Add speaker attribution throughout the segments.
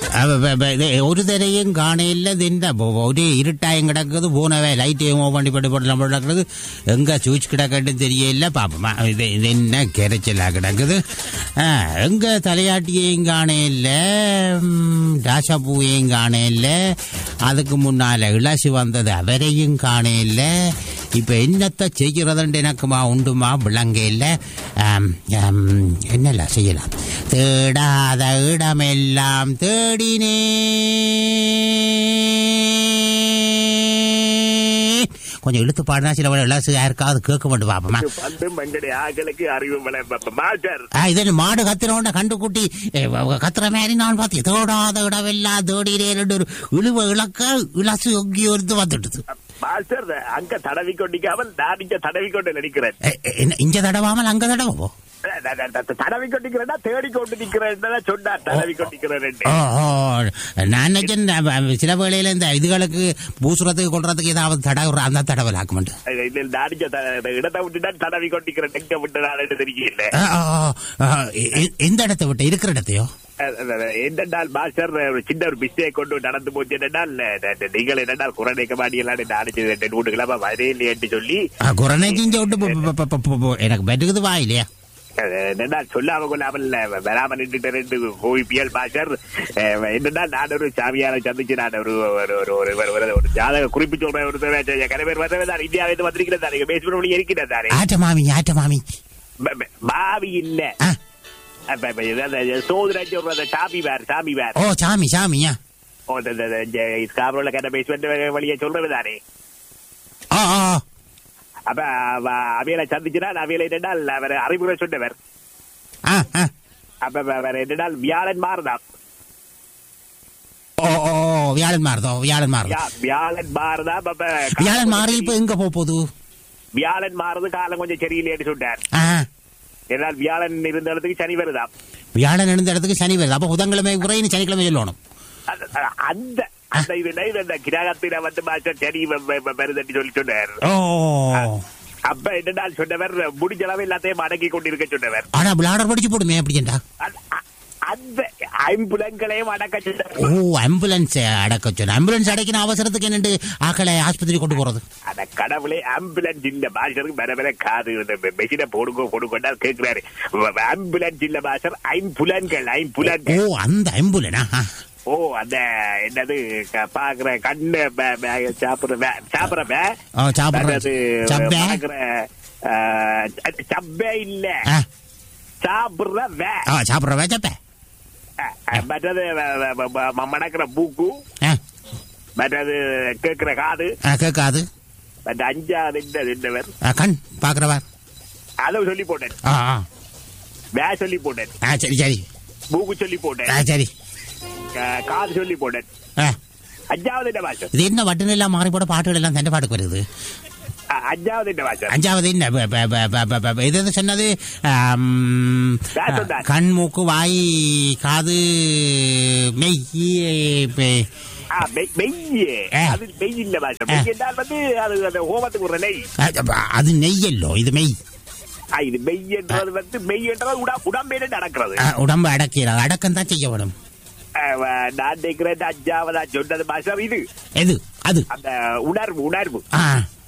Speaker 1: அவ- வ- வ- இது ஒரு தரையும் காணையில் இது என்ன பொ- ஒரே இருட்டாயம் கிடக்குது போனவே லைட்டையும் ஓ பண்ணி பண்ணி போட்டு நம்ம கிடக்குது எங்க சுவிட்ச் கிடக்கட்டு தெரியல பாப்போமா இது இது என்ன கிடைச்சலா கிடக்குது ஆ, எங்க தலையாட்டியையும் காணையில் ராசா பூவையும் காணையில் அதுக்கு முன்னால இளசு வந்தது அவரையும் காணையில் இப்ப என்னத்தை செய்கிறதுன்னு எனக்குமா உண்டுமா விளங்க இல்லை என்னெல்லாம் செய்யலாம் தேடாத இடமெல்லாம் தேடினே கொஞ்சம் இழுத்து பாடினா சில வேலை இளசு யாருக்காவது கேட்க மாட்டு பாப்போமா
Speaker 2: வந்து மங்கடி ஆக்களுக்கு அறிவு வளர்ப்ப மாஸ்டர்
Speaker 1: ஆ, இது என்ன மாடு கத்துறோண்ட கண்டு குட்டி ஏ, வ- வ- கத்துற மாதிரி நான் பார்த்தேன் தேடாத இடமெல்லாம் தேடினேன் ஒரு இழுவ இழக்க இளசு எங்கேயோ இருந்து வந்துடுது
Speaker 2: மாஸ்டர் அங்க தடவி கொண்டிக்காமல் நான் இங்க தடவி கொண்டு நினைக்கிறேன்
Speaker 1: ஏ, ஏ, என்ன இங்க தடவாமல் அங்க தடவோ
Speaker 2: தடவி கொண்டிக்கிறேன்னா தேடி கொண்டு நிக்கிறேன் சொன்னார் தடவி கொண்டிக்கிறேன்
Speaker 1: ஓ ஓ நான் நினைச்சேன் அ, அ, சில வேளையில இந்த இதுகளுக்கு பூசுறதுக்கு கொள்றதுக்கு ஏதாவது தடவை அந்த தடவை ஆக்க மாட்டேன்
Speaker 2: நான் இங்க த- இடத்தை விட்டுட்டா தடவி கொண்டிக்கிறேன் எங்க விட்டு நான் தெரியல
Speaker 1: ஆ, ஆ, ஆ, எ- எ- எந்த இடத்தை விட்டு இருக்கிற இடத்தையோ
Speaker 2: என்னென்றால் மாஸ்டர் ஒரு சின்ன ஒரு மிஸ்டேக் கொண்டு நடந்து போச்சு என்னென்றால் நீங்கள் என்னென்றால் குரநேக்க மாடி எல்லாம் அடிச்சு வீட்டுக்கெல்லாம் வரையிலே என்று சொல்லி
Speaker 1: ஆ, குரணை செஞ்ச விட்டு போ- போ- போ- போ- போ- எனக்கு பெற்றுக்குது வா இல்லையா
Speaker 2: என்னடா சொல்லாம கொள்ளாமல் வராம நின்றுட்டு ரெண்டு கோவிப்பியல் மாஸ்டர் என்னடா நான் ஒரு சாமியாரை சந்திச்சு நான் ஒரு ஒரு ஒரு ஒரு ஒரு- ஒரு ஒரு ஜாதக குறிப்பு சொல்றேன் ஒரு தடவை கரை பேர் வந்தவன் தான் இந்தியாவிலிருந்து வந்திருக்கிறேன் தானே பேசுகிற வழி இருக்கிறேன் தானே
Speaker 1: ஆட்ட மாமி ஆட்ட மாமி
Speaker 2: ப- ப- பாவி இல்ல
Speaker 1: ஆ,
Speaker 2: அப்ப இப்ப இது அந்த சோதனை சொல்ற சாமி வேர் சாமி வேர்
Speaker 1: ஓ சாமி சாமியா
Speaker 2: ஓ இந்த- இந்த- இந்த ஸ்காப்ரோல கட்ட பேசுவேன் வழியை சொல்றது தானே
Speaker 1: ஆ ஆ ஆ.
Speaker 2: அப்ப அவ- அவியலை சந்திச்சுனா அவியலை என்னடால் அவர் அறிமுறை சொன்னவர்
Speaker 1: ஆ ஆ
Speaker 2: அப்ப அவர் என்னடால் வியாழன் மாறுதான்
Speaker 1: ஓ ஓ ஓ, வியாழன் மாறுதோ வியாழன் மாறுதோ
Speaker 2: வியா- வியாழன் மாறுதான் அப்ப
Speaker 1: வியாழன் மாறி இப்ப எங்க போக போகுது
Speaker 2: வியாழன் மாறுது காலம் கொஞ்சம் சரியில்லைன்னு சொன்னார்
Speaker 1: ஆ
Speaker 2: என்னால் வியாழன் இருந்த இடத்துக்கு சனி வருதாம்
Speaker 1: வியாழன் இருந்த இடத்துக்கு சனி வருது அப்ப புதன்கிழமை குறைன்னு சனிக்கிழமை சொல்லணும்
Speaker 2: அந்த- அந்த அந்த இதுல இந்த கிரகத்தில வந்து மாஸ்டர் சனி வ- வ- வ- வருதுன்னு சொல்லி சொன்னார்
Speaker 1: ஓ
Speaker 2: அப்ப என்னடால் சொன்னவர் முடிஞ்ச அளவு எல்லாத்தையும் அடக்கி கொண்டிருக்க சொன்னவர்
Speaker 1: ஆனா பிளாடர் படிச்சு போடுமே அப்படின்டா
Speaker 2: அந்த- அ- அந்த ஐம்புலங்களையும் அடக்க சொன்னவர்
Speaker 1: ஓ ஆம்புலன்ஸ் அடக்க சொன்ன ஆம்புலன்ஸ் அடைக்கின அவசரத்துக்கு என்னண்டு ஆக்களை ஆஸ்பத்திரி கொண்டு போறது
Speaker 2: அந்த கடவுளே ஆம்புலன்ஸ் இல்ல மாஸ்டருக்கு வர வர காது இந்த மெஷினை போடுங்க போடுங்கண்டா கேட்கிறாரு ஆம்புலன்ஸ் இல்ல மாஸ்டர் ஐம்புலன்கள்
Speaker 1: ஓ
Speaker 2: ஐம்புலன்கள்
Speaker 1: அந்த ஆம்புலனா
Speaker 2: ஓ அந்த என்னது க- பாக்குற கண்ணு ப- ப- சாப்பிடுற ப- சாப்பிடுற ப-
Speaker 1: ஓ சாப்பிடுற
Speaker 2: மற்றது
Speaker 1: சப்பை
Speaker 2: பாக்குற ஆ, சப்பே இல்ல
Speaker 1: ஆ
Speaker 2: சாப்பிடுற வே
Speaker 1: ஆ சாப்பிடுற வேச்சப்ப
Speaker 2: மற்றது வ- வ- வ- வ- மணக்கிற பூக்கு
Speaker 1: ஆ
Speaker 2: மற்றது கேட்கிற காது
Speaker 1: ஆ, கேட்காது
Speaker 2: மற்ற அஞ்சாவது இந்த என்னவர்
Speaker 1: ஆ, கண் பாக்குறவர்
Speaker 2: அதை சொல்லி போட்டேன்
Speaker 1: ஆ ஆ
Speaker 2: வே சொல்லி போட்டேன்
Speaker 1: ஆ சரி சரி
Speaker 2: பூக்கு சொல்லி போட்டேன்
Speaker 1: ஆ சரி
Speaker 2: க- காது சொல்லி போட்டேன்
Speaker 1: ஆ
Speaker 2: அஞ்சாவது என்ன பாஷம்
Speaker 1: இது என்ன வட்டன் எல்லாம் மாறி போட பாட்டுகள் எல்லாம் தண்டை பாட்டுக்கு வருது
Speaker 2: அஞ்சாவது என்ன பாஷம்
Speaker 1: அஞ்சாவது என்ன ப- ப- ப- ப- ப- ப- இது எது சொன்னது ஆம்,
Speaker 2: யார் சொன்னார்?
Speaker 1: கண் மூக்கு வாய் காது மெய் பெ-
Speaker 2: ஆ, மெய்- மெய்யே
Speaker 1: ஆ.
Speaker 2: அது மெய் இல்ல பாஷம்
Speaker 1: ஆ.
Speaker 2: மெய் என்றால் வந்து அது அந்த ஹோமத்துக்கு ஒரு நெய்
Speaker 1: அது நெய்யல்லோ இது மெய்
Speaker 2: ஆ, இது மெய் என்றது வந்து மெய் என்றது உடா உடம்பேல நடக்கிறது
Speaker 1: ஆ, உடம்பு அடக்கிறார் அடக்கம் தான் செய்ய வேணும்
Speaker 2: ஆ, வ- நான் நினைக்கிறேன் அஞ்சாவதா சொன்னது பாஷம் இது
Speaker 1: எது அது
Speaker 2: அந்த உணர்வு உணர்வு
Speaker 1: ஆ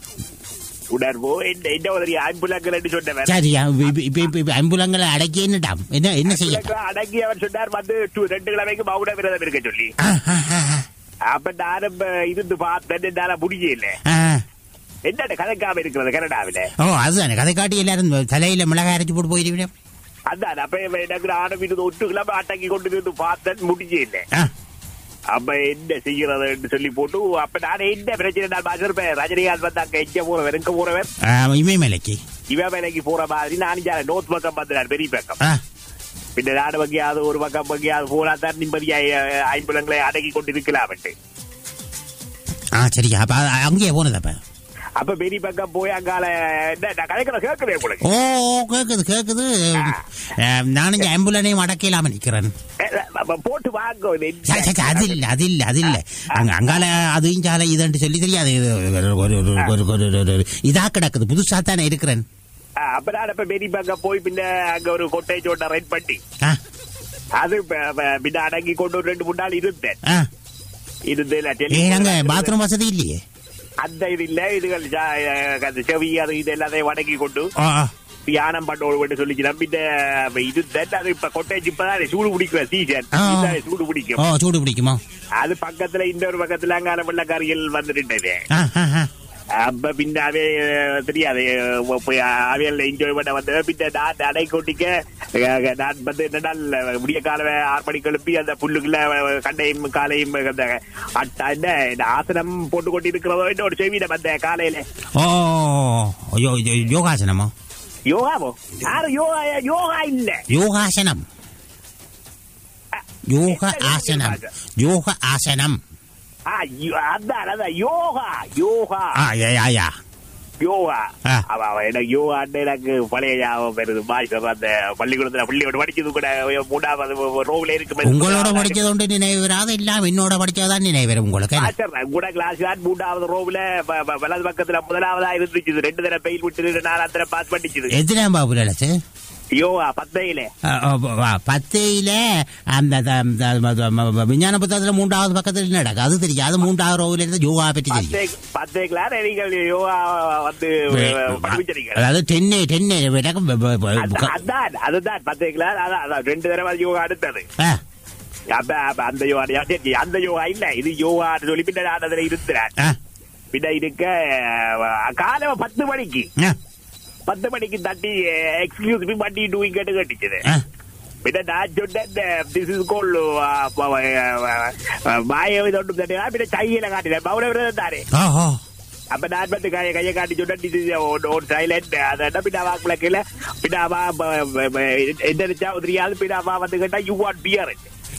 Speaker 2: உணர்வு என்ன என்ன ஒரு ஆம்புலங்கள் சொன்னவர்
Speaker 1: சரி இப்ப- இப்ப- இப்ப- இப்ப அம்புலங்களை அடக்கி என்னட்டாம் என்ன என்ன செய்ய
Speaker 2: ஆம்புலங்களை அடங்கி அவர் சொன்னார் வந்து two- ரெண்டு கிழமைக்கு மௌன விரதம் இருக்க சொல்லி
Speaker 1: ஆ, ஆ, ஆ, ஆ.
Speaker 2: அப்ப நானும் அஹ், இருந்து பார்த்தேன் என்னால முடியல
Speaker 1: ஆ.
Speaker 2: என்னடா கதைக்காம இருக்கிறது கனடாவில
Speaker 1: ஓ அதுதானே கதை காட்டி எல்லாரும் தலையில மிளகாய் அரைச்சு போட்டு போயிருவீங்க
Speaker 2: அதான் அப்ப இவன் எனக்கு நானும் இருந்து ஒட்டு கிழமை அடங்கி கொண்டு இருந்து பார்த்தேன் முடியல
Speaker 1: ஆ
Speaker 2: அப்ப என்ன செய்யறதுன்னு சொல்லி போட்டு அப்ப நான் என்ன பிரச்சனை நான் பாத்திருப்பேன் ரஜினிகாந்த் வந்து அங்க எங்க போறவர் எங்க போறவர்
Speaker 1: ஆ, இமயமலைக்கு
Speaker 2: இவன் வேலைக்கு போற மாதிரி நான் இங்க நோர்த் பக்கம் வந்தார் பெரிய பக்கம்
Speaker 1: ஆ
Speaker 2: பின்ன நாடு வகையாவது ஒரு பக்கம் வகையாவது போனா தான் நிம்மதியா அஹ், ஐம்புலங்களை அடக்கி கொண்டு இருக்கலாம்ட்டு
Speaker 1: ஆ சரியா அப்ப அ- அங்கேயே போனது அப்ப
Speaker 2: அப்ப பெரிய பக்கம் போய் அங்கால என்ன நான் கதைக்கிற கேட்கிறேன் உங்களுக்கு
Speaker 1: ஓ ஓ, கேக்குது கேக்குது அஹ், நானும் இங்க ஆம்புலனையும் அடக்கலாம நிக்கிறேன்
Speaker 2: அஹ், அப்ப போட்டு வாங்க இது
Speaker 1: சே, சே, சே, அது இல்ல அது இல்ல அது இல்ல அங்க அங்கால அதுவும் சால இதுன்னு சொல்லி தெரியாது இது ஒரு ஒரு ஒரு ஒரு ஒரு ஒரு ஒரு இதா கிடக்குது புதுசா தானே இருக்கிறேன்
Speaker 2: அஹ், அப்ப நான் அப்ப பெரிய பக்கம் போய் பின்ன அங்க ஒரு கொட்டை சோட்டை ரைட் பண்ணி
Speaker 1: ஆ
Speaker 2: அது ப- ப- பின்ன அடங்கி கொண்டு ஒரு ரெண்டு மூணு நாள் இருந்தேன்
Speaker 1: ஆ
Speaker 2: இருந்தேன்
Speaker 1: ஏ அங்க பாத்ரூம் வசதி இல்லையே
Speaker 2: அந்த இது இல்ல இதுகள் ஜா- அந்த செவி அது இது எல்லாத்தையும் வடங்கி கொண்டு
Speaker 1: ஆ ஆ.
Speaker 2: தியானம் பண்ணோடு சொல்லிச்சு நம்பிட்ட இது தென் அது இப்ப கொட்டேஜ் இப்பதான் சூடு பிடிக்கிற சீசன்
Speaker 1: ஆ.
Speaker 2: இதுதான் சூடு
Speaker 1: ஓ
Speaker 2: பிடிக்கும்
Speaker 1: சூடு பிடிக்குமா
Speaker 2: அது பக்கத்துல இன்னொரு பக்கத்துல அங்கால வெள்ளக்காரிகள் வந்துட்டு
Speaker 1: ஆ ஆ ஆ
Speaker 2: அப்ப பின்ன அவே தெரியாது அஹ் போய் அவையில என்ஜாய் பண்ண வந்தது பின்ன நான் நடை கொட்டிக்க அஹ் நான் வந்து என்னடா விடிய கால ஆறு மணிக்கு எழுப்பி அந்த புல்லுக்குள்ள கண்டையும் காலையும் அந்த அட்டா என்ன இந்த ஆசனம் போட்டு கொண்டு இருக்கிறதோ இன்னொரு செவியில வந்த காலையில
Speaker 1: ஓ யோ யோ- யோகாசனமா
Speaker 2: யோகாவோ யாரு யோகா யோகா இல்ல
Speaker 1: யோகாசனம் யோக ஆசனம் யோக ஆசனம்
Speaker 2: ஆ, யோ- அதான் அதான் யோகா யோகா
Speaker 1: ஆ யா யா யா
Speaker 2: யோகா
Speaker 1: ஆ.
Speaker 2: அவ அவ எனக்கு யோகா எனக்கு பழைய ஞாபகம் வருது மாஸ்டர் அந்த பள்ளிக்கூடத்துல பள்ளியோட படிச்சது கூட மூணாவது ரோவ்ல இருக்கு
Speaker 1: உங்களோட படிச்சது ஒன்று நினைவு வராது இல்லாம என்னோட படிச்சதான் நினைவு வரும் உங்களுக்கு
Speaker 2: மாஸ்டர் கூட கிளாஸ் தான் மூன்றாவது ரோவ்ல ப- ப- வலது பக்கத்துல முதலாவதா இருந்துச்சு ரெண்டு தடவை பெயில் விட்டு நாலாம் தடவை பாஸ் பண்ணிச்சுது
Speaker 1: எத்தனை பாபு லட்சு
Speaker 2: யோகா பத்தையில
Speaker 1: பத்தையில அந்த த- த- ம- ம- ம- விஞ்ஞான புத்தகத்துல மூன்றாவது பக்கத்துல நடக்கு அது தெரியும் அது மூன்றாவது ரோவில் இருந்து யோகா பற்றி தெரியும்
Speaker 2: பத்தே பத்தே கிளாஸ் நீங்கள் யோகா வந்து படிச்சிருக்கீங்க
Speaker 1: அதாவது டென்னு டென்னு எனக்கு ப- ப- ப-
Speaker 2: அதான், அதான் அதுதான் பத்தே கிளாஸ் அதான் அதான் ரெண்டு தடவை யோகா அடுத்தது
Speaker 1: ஆ,
Speaker 2: அப்ப அப்ப அந்த யோகா சரி, அந்த யோகா இல்ல இது யோகா சொல்லி பின்ன நான் அதுல இருக்கிறேன்
Speaker 1: ஆ,
Speaker 2: பின்ன இருக்க அஹ், காலை பத்து மணிக்கு
Speaker 1: ஆ,
Speaker 2: பத்து மணிக்கு தட்டி எக்ஸ்கியூஸ் மீ வண்டி டூயிங் கேட்டு கட்டிச்சது
Speaker 1: ஆ.
Speaker 2: பின்ன நான் சொன்னேன் திஸ் இஸ் கோல் மாய தொண்டு தட்டினா பின்ன கையில காட்டினேன் மௌன விரதம் தானே
Speaker 1: ஓ, ஓ.
Speaker 2: அப்ப நான் வந்து கையை கையை காட்டி சொன்னேன் this is ஒரு- ஒரு சைலண்ட் அதை பின்ன வாக்குல கீழே பின்ன அவா ப- ப- ப- என்ன நினைச்சா தெரியாது பின்ன அவா வந்து கேட்டா யூ வாட் பியர்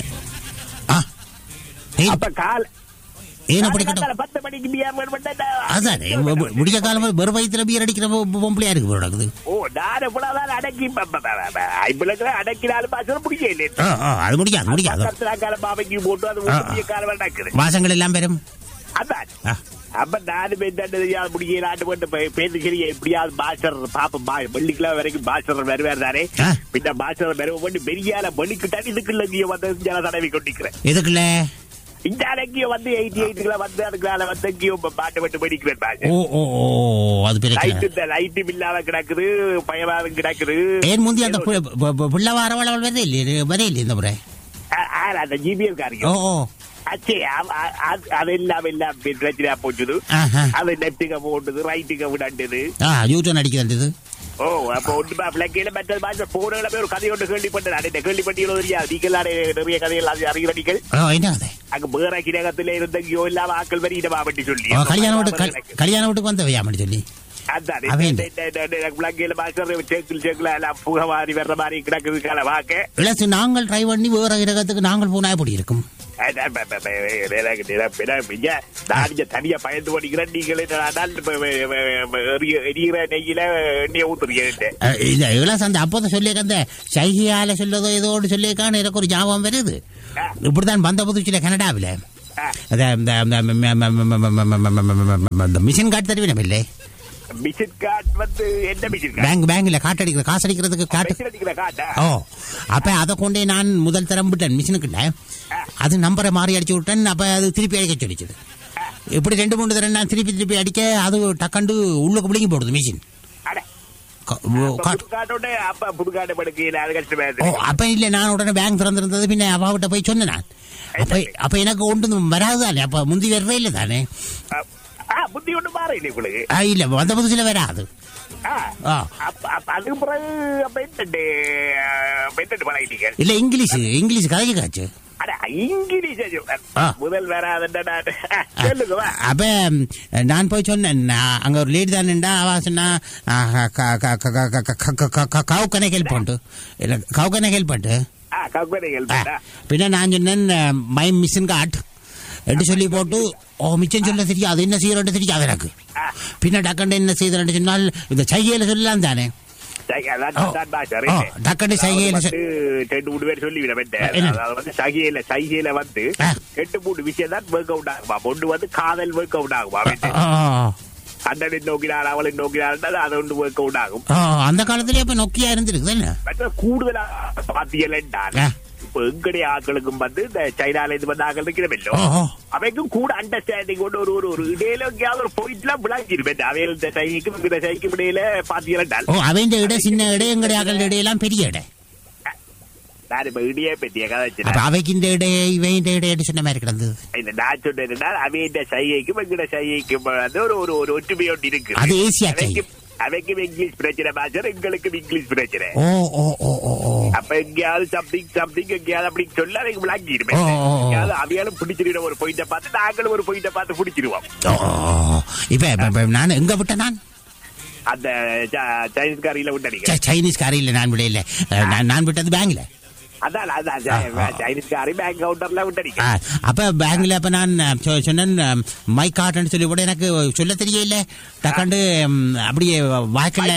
Speaker 1: ஆ. ஏய்,
Speaker 2: அப்ப கால்
Speaker 1: ஏன் அப்படி கேட்டோம்
Speaker 2: காலையில பத்து மணிக்கு பியர் வேணும்
Speaker 1: அதான் முடிஞ்ச காலம் வெறும் வயிற்றுல பீர் அடிக்கிற பொ- பொம்பளையா இருக்கு போல இருக்குது
Speaker 2: ஓ நான் எப்படாதான் அடக்கி ஐம்பதுல அடக்கினாலும் பாசனம் பிடிக்கல
Speaker 1: ஆ, ஆ, அது முடியாது முடியாது
Speaker 2: காலம் பாவைக்கு போட்டு அது
Speaker 1: ஆ,
Speaker 2: புதிய காலம் நடக்குது
Speaker 1: மாசங்கள் எல்லாம் பெறும்
Speaker 2: அதான்
Speaker 1: ஆ.
Speaker 2: அப்ப நானும் என்னது முடிய நாட்டு போட்டு பேருந்து சரி எப்படியாவது பாஸ்டர் பாப்ப பா வெள்ளிக்கிழமை வரைக்கும் பாஸ்டர் வருவார் தானே
Speaker 1: ஆ.
Speaker 2: பின்ன பாஸ்டர் வருவ பண்ணி பெரியால மணிக்கிட்டா இதுக்குள்ள இங்கே வந்து இங்கே தடவி கொண்டிருக்கிறேன்
Speaker 1: எதுக்குள்ள
Speaker 2: இந்த அடங்கிய வந்து எயிட்டி எயிட்டுல வந்து அதுக்குள்ள வந்து இங்கேயும் பாட்டு விட்டு படிக்கிறேன் பாஸ்டர்
Speaker 1: ஓ ஓ ஓ அது பிரச்சனை
Speaker 2: லைட் இந்த லைட்டு இல்லாம கிடக்குது பயமாவும் கிடக்குது
Speaker 1: ஏன் முந்தி அந்த பு- பு- பு- பிள்ளை வாரவளவள் வரே இல்லையே வரே இல்லை இந்த முறை
Speaker 2: ஆ- ஆ, அந்த ஜிபிஎல் காரியம்
Speaker 1: ஓ ஓ
Speaker 2: அச்சே அவ- அ- அது- அது எல்லாம் எல்லாம் பிரச்சனையா போச்சுது
Speaker 1: ஆஹா.
Speaker 2: அது லெப்டுக்கு போட்டுது ரைட்டுக்கு விடாண்டுது
Speaker 1: ஆ யூட்டன் அடிக்கிறது
Speaker 2: ஓ அப்ப ஒன்றுமா பிள்ளைக்கையில மற்றது மாதிரி போனங்கள போய் ஒரு கதையோட கேள்விப்பட்டது அடே கேள்விப்பட்டீங்களோ தெரியாது நீங்கள் அடே நிறைய கதைகள் அது அறிகிறீர்கள்
Speaker 1: ஓ என்ன கதை
Speaker 2: அங்க வேற கிரகத்துல இருந்தங்கயோ இல்லாம ஆக்கள் வரி இடமா பற்றி சொல்லி
Speaker 1: ஓ, கல்யாணம் வீட்டு கல்- கல்யாண வீட்டுக்கு வந்த வையாமனு சொல்லி
Speaker 2: அதான்
Speaker 1: அவன்
Speaker 2: இந்த- இந்த- இந்த- இந்த பிள்ளைக்கையில மாஸ்டர் சேக்கில் சேக்கில் எல்லாம் புகை மாதிரி வர்ற மாதிரி கிடக்குது கால வாக்க
Speaker 1: இளசு நாங்கள் ட்ரை பண்ணி வேற கிரகத்துக்கு நாங்கள் போனா எப்படி இருக்கும்
Speaker 2: அதான் ப- ப- ப- எனக்கு நிரப்ப- நிரப்ப- ஐயா, நான் இங்க தனியா பயந்து படிக்கிறேன் நீங்களே நான் இப்ப வ- வ- வ- எரிய- எரியிற நெய்யில எண்ணெய ஊத்துறீங்க
Speaker 1: அஹ், இல்ல இளசு அந்த அப்போதான் சொல்லியிருக்க அந்த சைகையால சொல்லதோ ஏதோ ஒன்று சொல்லியிருக்கான்னு எனக்கு ஒரு ஞாபகம் வருது இப்படித்தான் வந்த புதுச்சில கனடாவில் அத இந்த இந்த ம- ம- ம- ம- ம- ம- ம- ம- ம- ம- ம- இந்த மிஷின் காட்டு தருவினம் இல்லை
Speaker 2: மிஷின் கார்டு வந்து என்ன மிஷின் கார்டு
Speaker 1: பேங்க் பேங்க்ல காட்டு அடிக்கிற காசு அடிக்கிறதுக்கு காட்டு
Speaker 2: மிஷின் அடிக்கிற காட்டா
Speaker 1: ஓ அப்ப அதை கொண்டே நான் முதல் தரம் விட்டேன் மிஷினுக்குள்ள அது நம்பரை மாறி அடிச்சு விட்டேன் அப்ப அது திருப்பி அடிக்க சொல்லிச்சுது இப்படி ரெண்டு மூணு தரம் நான் திருப்பி திருப்பி அடிக்க அது டக்கண்டு உள்ளுக்கு பிடிங்கி போடுது மிஷின்
Speaker 2: அட
Speaker 1: க- ஓ,
Speaker 2: அப்ப
Speaker 1: காட்டு
Speaker 2: புது கார்டோட அப்ப புது கார்டு படுக்கையில அது கஷ்டமா
Speaker 1: ஓ
Speaker 2: இருக்கு
Speaker 1: அப்ப இல்ல நான் உடனே பேங்க் திறந்திருந்தது பின்ன அப்பாவிட்ட போய் சொன்னேன் நான் அப்ப அப்ப எனக்கு ஒன்றும் வராது தானே அப்ப முந்தி வரவே இல்லை தானே
Speaker 2: ஆ புத்தி ஒண்ணு மாற இல்லை உங்களுக்கு
Speaker 1: ஆ, இல்ல வந்த புதுசுல வராது
Speaker 2: ஆ.
Speaker 1: ஆ.
Speaker 2: அப்ப அப்ப அதுக்கு பிறகு அப்ப என்னண்டு அப்ப என்னண்டு பழகிட்டீங்க
Speaker 1: இல்ல இங்கிலீஷ் இங்கிலீஷ் கதைக்கு காச்சு
Speaker 2: அட இங்கிலீஷ் ஐயோ.
Speaker 1: ஆ.
Speaker 2: முதல் வராதுண்டா நான் ஆ, சொல்லுங்க வா
Speaker 1: அப்ப ம், நான் போய் சொன்னேன் நான் அங்க ஒரு லேடி தானேண்டா அவ சொன்னா கவுக்கனை ஹெல்ப் பண்ணிட்டு இல்ல கவுக்கனை ஹெல்ப் பண்ணிட்டு
Speaker 2: ஆ கம்பெனிகள்
Speaker 1: ஆ, பின்ன நான் சொன்னேன் மை மிஷின் காட் என்று சொல்லி போட்டு ஓ மிச்சம் சொல்ல தெரியாது என்ன செய்யறோன்னு தெரியாது எனக்கு பின்ன டக்கண்டு என்ன செய்யறேன்னு சொன்னால் இந்த சைகையில சொல்லலாம் தானே ஓ, ஓ, டக்குனு சைகையில சொ-
Speaker 2: ரெண்டு மூணு பேர் சொல்லி விட
Speaker 1: என்ன?
Speaker 2: அதாவது வந்து சகையில சைகையில வந்து
Speaker 1: ஆ.
Speaker 2: ரெண்டு மூணு விஷயம் தான் ஒர்க் அவுட் ஆகுமா ஒன்று வந்து காதல் ஒர்க் அவுட் ஆகுமா
Speaker 1: ஆ, ஆ,
Speaker 2: அண்ணனை நோக்கினார் அவளை நோக்கினார் அது ஒன்று ஒர்க் அவுட் ஆகும்
Speaker 1: ஆ, அந்த காலத்திலே இப்ப நொக்கியா இருந்திருக்கு என்ன
Speaker 2: மற்ற கூடுதலா பாத்தியல் என்றால்
Speaker 1: ஆ.
Speaker 2: இப்ப எங்கடைய ஆட்களுக்கும் வந்து இந்த சைனால இருந்து வந்த ஆட்கள் இருக்கிறவല്ലോ
Speaker 1: ஓ ஓ
Speaker 2: அவைக்கும் கூட அண்டர்ஸ்டாண்டிங் கொண்டு ஒரு ஒரு ஒரு இடையில எங்கேயாவது ஒரு பாயிண்ட்லாம் விளங்கிருப்பேன் அவையில் இந்த சைனிக்கும் இந்த சைனிக்கும் இடையில பாத்தீங்கன்னா
Speaker 1: ஓ அவன் இட சின்ன இட எங்களுடைய அகல் இடையெல்லாம் பெரிய இட
Speaker 2: நான் இப்ப இடியே பற்றிய கதை
Speaker 1: அப்ப அவைக்கு இந்த இட இவன் இந்த இடையன்னு சொன்ன மாதிரி கிடந்தது
Speaker 2: இந்த நான் சொன்னதுன்னா அவையின் சைகைக்கும் எங்கட சைகைக்கும் வந்து ஒரு ஒரு ஒரு ஒற்றுமை ஒன்று இருக்கு
Speaker 1: அது ஈஸியா
Speaker 2: அவைக்கும் அவைக்கும் இங்கிலீஷ் பிரச்சனை பாசர் எங்களுக்கும் இங்கிலீஷ் பிரச்சனை
Speaker 1: ஓ ஓ ஓ ஓ ஓ
Speaker 2: அப்ப எங்கேயாவது சம்திங் சம்திங் எங்கேயாவது அப்படி சொல்ல அவைக்கு விளங்கிருப்பேன்
Speaker 1: ஓ, ஓ, ஓ.
Speaker 2: எங்கேயாவது அவையாலும் பிடிச்சிருக்கிற ஒரு பாயிண்ட பார்த்து நாங்களும் ஒரு பாயிண்ட பார்த்து பிடிச்சிருவோம்
Speaker 1: ஓ, ஓ. இப்ப இப்ப- இப்ப நான் எங்க விட்டேன் நான்
Speaker 2: அந்த ச- சைனீஸ் காரியில விட்டடிங்க
Speaker 1: ச- சைனீஸ் காரியில் நான் விட இல்ல நான் நான் விட்டது பேங்க்ல
Speaker 2: அதான் அதான்
Speaker 1: ஆ, ஆ.
Speaker 2: சைனீஸ் காரி பேங்க் கவுண்டர்ல விட்டடிங்க
Speaker 1: ஆ, அப்ப பேங்க்ல அப்ப நான் சொ- சொன்னேன் மை கார்டுன்னு சொல்லி கூட எனக்கு சொல்ல தெரியல டக்காண்டு ம், அப்படியே வாய்க்கல